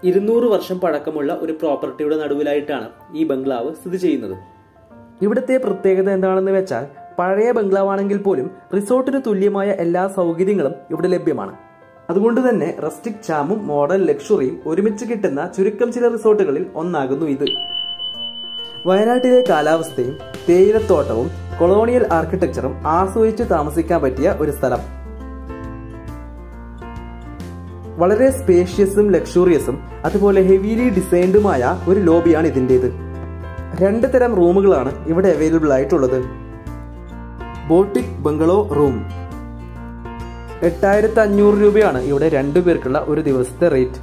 ഇരുന്നൂറ് വർഷം പഴക്കമുള്ള ഒരു പ്രോപ്പർട്ടിയുടെ നടുവിലായിട്ടാണ് ഈ ബംഗ്ലാവ് സ്ഥിതി ചെയ്യുന്നത് ഇവിടുത്തെ പ്രത്യേകത എന്താണെന്ന് വെച്ചാൽ പഴയ ബംഗ്ലാവാണെങ്കിൽ പോലും റിസോർട്ടിന് തുല്യമായ എല്ലാ സൗകര്യങ്ങളും ഇവിടെ ലഭ്യമാണ് അതുകൊണ്ട് തന്നെ റസ്റ്റിക് ചാമും മോഡൽ ലക്ഷറിയും ഒരുമിച്ച് കിട്ടുന്ന ചുരുക്കം ചില റിസോർട്ടുകളിൽ ഒന്നാകുന്നു ഇത് വയനാട്ടിലെ കാലാവസ്ഥയും തേയിലത്തോട്ടവും കൊളോണിയൽ ആർക്കിടെക്ചറും ആസ്വദിച്ച് താമസിക്കാൻ പറ്റിയ ഒരു സ്ഥലം വളരെ സ്പേഷ്യസും ലക്ഷൂറിയസും അതുപോലെ ഹെവിലി ഡിസൈൻഡുമായ ഒരു ലോബിയാണ് ഇതിൻ്റെത് രണ്ട് തരം റൂമുകളാണ് ഇവിടെ അവൈലബിൾ ആയിട്ടുള്ളത് ബോട്ടിക് ബംഗളോ റൂം എട്ടായിരത്തി അഞ്ഞൂറ് രൂപയാണ് ഇവിടെ രണ്ടു പേർക്കുള്ള ഒരു ദിവസത്തെ റേറ്റ്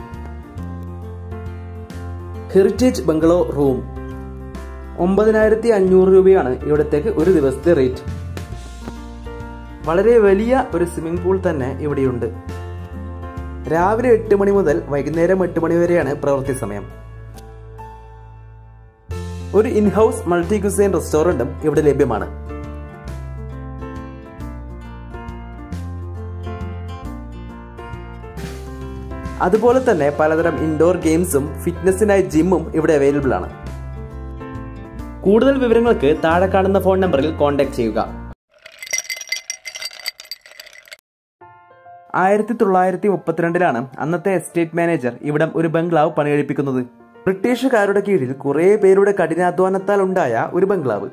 ഹെറിറ്റേജ് ബംഗളോ റൂം ഒമ്പതിനായിരത്തി അഞ്ഞൂറ് രൂപയാണ് ഇവിടത്തേക്ക് ഒരു ദിവസത്തെ റേറ്റ് വളരെ വലിയ ഒരു സ്വിമ്മിംഗ് പൂൾ തന്നെ ഇവിടെയുണ്ട് രാവിലെ എട്ട് മണി മുതൽ വൈകുന്നേരം എട്ട് മണി വരെയാണ് പ്രവൃത്തി സമയം ഒരു ഇൻഹൌസ് മൾട്ടി ക്യുസൈൻ റെസ്റ്റോറന്റും ഇവിടെ ലഭ്യമാണ് അതുപോലെ തന്നെ പലതരം ഇൻഡോർ ഗെയിംസും ഫിറ്റ്നസിനായി ജിമ്മും ഇവിടെ അവൈലബിൾ ആണ് കൂടുതൽ വിവരങ്ങൾക്ക് താഴെ കാണുന്ന ഫോൺ നമ്പറിൽ കോൺടാക്ട് ചെയ്യുക ആയിരത്തി തൊള്ളായിരത്തി മുപ്പത്തിരണ്ടിലാണ് അന്നത്തെ എസ്റ്റേറ്റ് മാനേജർ ഇവിടം ഒരു ബംഗ്ലാവ് പണികഴിപ്പിക്കുന്നത് ബ്രിട്ടീഷുകാരുടെ കീഴിൽ കുറേ പേരുടെ കഠിനാധ്വാനത്താൽ ഉണ്ടായ ഒരു ബംഗ്ലാവ്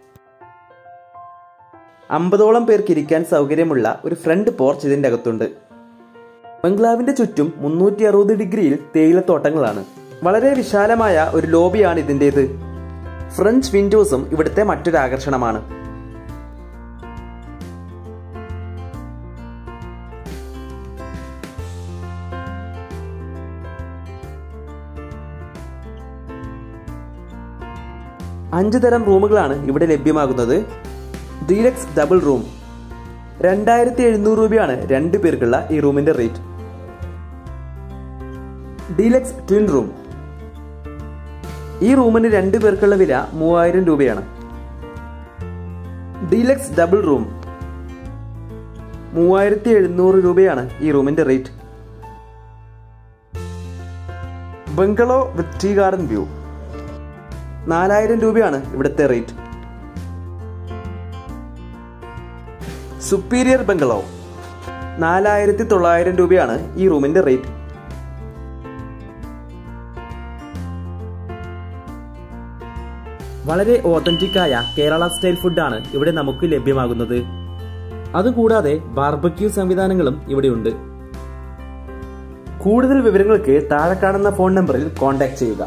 അമ്പതോളം പേർക്ക് ഇരിക്കാൻ സൗകര്യമുള്ള ഒരു ഫ്രണ്ട് പോർച്ച് ഇതിന്റെ അകത്തുണ്ട് ബംഗ്ലാവിന്റെ ചുറ്റും മുന്നൂറ്റി അറുപത് ഡിഗ്രിയിൽ തേയിലത്തോട്ടങ്ങളാണ് വളരെ വിശാലമായ ഒരു ലോബിയാണ് ഇതിൻ്റെത് ഫ്രഞ്ച് വിൻഡോസും ഇവിടുത്തെ മറ്റൊരു ആകർഷണമാണ് അഞ്ച് തരം റൂമുകളാണ് ഇവിടെ ലഭ്യമാകുന്നത് ഡീലക്സ് ഡബിൾ റൂം രണ്ടായിരത്തി എഴുന്നൂറ് രൂപയാണ് രണ്ട് പേർക്കുള്ള ഈ റൂമിന്റെ റേറ്റ് ഡീലക്സ് ട്വിൻ റൂം ഈ റൂമിന് രണ്ട് പേർക്കുള്ള വില മൂവായിരം രൂപയാണ് ഡീലക്സ് ഡബിൾ റൂം മൂവായിരത്തി എഴുന്നൂറ് രൂപയാണ് ഈ റൂമിന്റെ rate bungalow with tea garden view നാലായിരം രൂപയാണ് ഇവിടുത്തെ റേറ്റ് സുപ്പീരിയർ ബംഗളോ നാലായിരത്തി തൊള്ളായിരം രൂപയാണ് ഈ റൂമിന്റെ റേറ്റ് വളരെ ഓതന്റിക് ആയ കേരള സ്റ്റൈൽ ഫുഡാണ് ഇവിടെ നമുക്ക് ലഭ്യമാകുന്നത് അതുകൂടാതെ ബാർബക്യൂ സംവിധാനങ്ങളും ഇവിടെയുണ്ട് കൂടുതൽ വിവരങ്ങൾക്ക് താഴെ കാണുന്ന ഫോൺ നമ്പറിൽ കോൺടാക്ട് ചെയ്യുക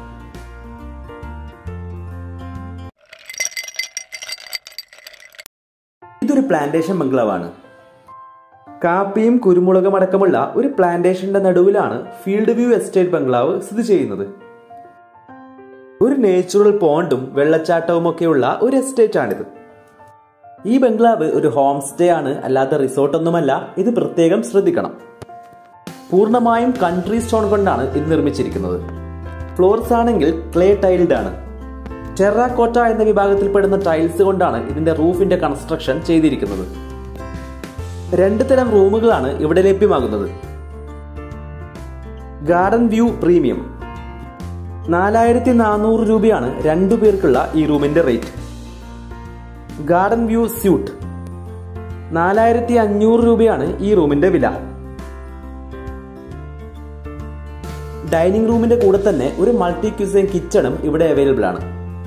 ഇതൊരു പ്ലാന്റേഷൻ ബംഗ്ലാവാണ് കാപ്പിയും കുരുമുളകും അടക്കമുള്ള ഒരു പ്ലാന്റേഷന്റെ നടുവിലാണ് ഫീൽഡ് വ്യൂ എസ്റ്റേറ്റ് ബംഗ്ലാവ് സ്ഥിതി ചെയ്യുന്നത് ഒരു നേച്ചുറൽ പോണ്ടും വെള്ളച്ചാട്ടവും ഒക്കെയുള്ള ഒരു എസ്റ്റേറ്റ് ആണിത് ഈ ബംഗ്ലാവ് ഒരു ഹോം സ്റ്റേ ആണ് അല്ലാതെ റിസോർട്ടൊന്നുമല്ല ഇത് പ്രത്യേകം ശ്രദ്ധിക്കണം പൂർണ്ണമായും കൺട്രി സ്റ്റോൺ കൊണ്ടാണ് ഇത് നിർമ്മിച്ചിരിക്കുന്നത് ഫ്ലോർസ് ആണെങ്കിൽ ക്ലേ ടൈൽഡ് ആണ് ടെറാക്കോട്ട എന്ന വിഭാഗത്തിൽപ്പെടുന്ന ടൈൽസ് കൊണ്ടാണ് ഇതിന്റെ റൂഫിന്റെ കൺസ്ട്രക്ഷൻ ചെയ്തിരിക്കുന്നത് രണ്ട് തരം റൂമുകളാണ് ഇവിടെ ലഭ്യമാകുന്നത് ഗാർഡൻ വ്യൂ പ്രീമിയം നാലായിരത്തി നാനൂറ് രൂപയാണ് രണ്ടു പേർക്കുള്ള ഈ റൂമിന്റെ റേറ്റ് ഗാർഡൻ വ്യൂ സ്യൂട്ട് നാലായിരത്തി അഞ്ഞൂറ് രൂപയാണ് ഈ റൂമിന്റെ വില ഡൈനിങ് റൂമിന്റെ കൂടെ തന്നെ ഒരു മൾട്ടി ക്യൂസൈൻ കിച്ചണും ഇവിടെ അവൈലബിൾ ആണ്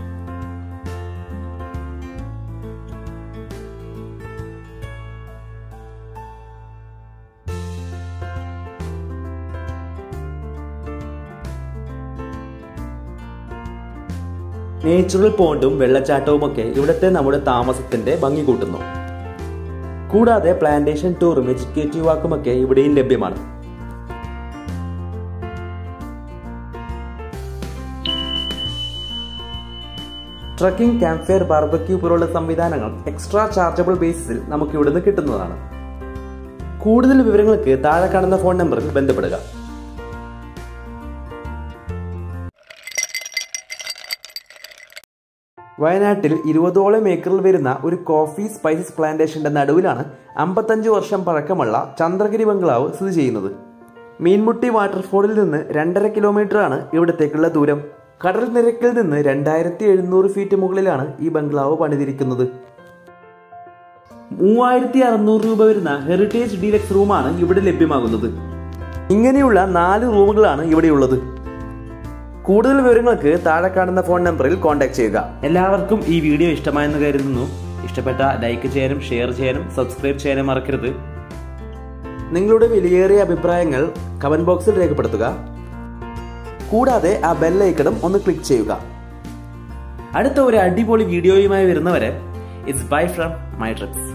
നേച്ചുറൽ പോണ്ടും വെള്ളച്ചാട്ടവും ഒക്കെ ഇവിടുത്തെ നമ്മുടെ താമസത്തിന്റെ ഭംഗി കൂട്ടുന്നു കൂടാതെ പ്ലാന്റേഷൻ ടൂറും എഡ്യൂക്കേറ്റീവ് വാക്കുമൊക്കെ ഇവിടെയും ലഭ്യമാണ് ട്രക്കിംഗ് ക്യാമ്പ് ഫെയർ ബാർബക്യൂ പോലുള്ള സംവിധാനങ്ങൾ എക്സ്ട്രാ ചാർജബിൾ ബേസിസിൽ നമുക്ക് ഇവിടുന്ന് കിട്ടുന്നതാണ് കൂടുതൽ വിവരങ്ങൾക്ക് താഴെ കാണുന്ന ഫോൺ നമ്പറിൽ ബന്ധപ്പെടുക വയനാട്ടിൽ ഇരുപതോളം ഏക്കറിൽ വരുന്ന ഒരു കോഫി സ്പൈസസ് പ്ലാന്റേഷന്റെ നടുവിലാണ് അമ്പത്തഞ്ച് വർഷം പഴക്കമുള്ള ചന്ദ്രഗിരി ബംഗ്ലാവ് സ്ഥിതി ചെയ്യുന്നത് മീൻമുട്ടി വാട്ടർഫോളിൽ നിന്ന് രണ്ടര കിലോമീറ്റർ ആണ് ഇവിടത്തേക്കുള്ള ദൂരം കടൽ നിരക്കിൽ നിന്ന് രണ്ടായിരത്തി എഴുന്നൂറ് ഫീറ്റ് മുകളിലാണ് ഈ ബംഗ്ലാവ് പണിതിരിക്കുന്നത് മൂവായിരത്തി അറുന്നൂറ് രൂപ വരുന്ന ഹെറിറ്റേജ് ഡീലക്സ് റൂമാണ് ഇവിടെ ലഭ്യമാകുന്നത് ഇങ്ങനെയുള്ള നാല് റൂമുകളാണ് ഇവിടെയുള്ളത് കൂടുതൽ വിവരങ്ങൾക്ക് താഴെ കാണുന്ന ഫോൺ നമ്പറിൽ കോൺടാക്ട് ചെയ്യുക എല്ലാവർക്കും ഈ വീഡിയോ ഇഷ്ടമായെന്ന് കരുതുന്നു ഇഷ്ടപ്പെട്ട ലൈക്ക് ചെയ്യാനും ഷെയർ ചെയ്യാനും സബ്സ്ക്രൈബ് ചെയ്യാനും മറക്കരുത് നിങ്ങളുടെ വിലയേറിയ അഭിപ്രായങ്ങൾ കമന്റ് ബോക്സിൽ രേഖപ്പെടുത്തുക കൂടാതെ ആ ബെല്ലൈക്കണും ഒന്ന് ക്ലിക്ക് ചെയ്യുക അടുത്ത ഒരു അടിപൊളി വീഡിയോയുമായി വരുന്നവരെ it's bye from my TRIPS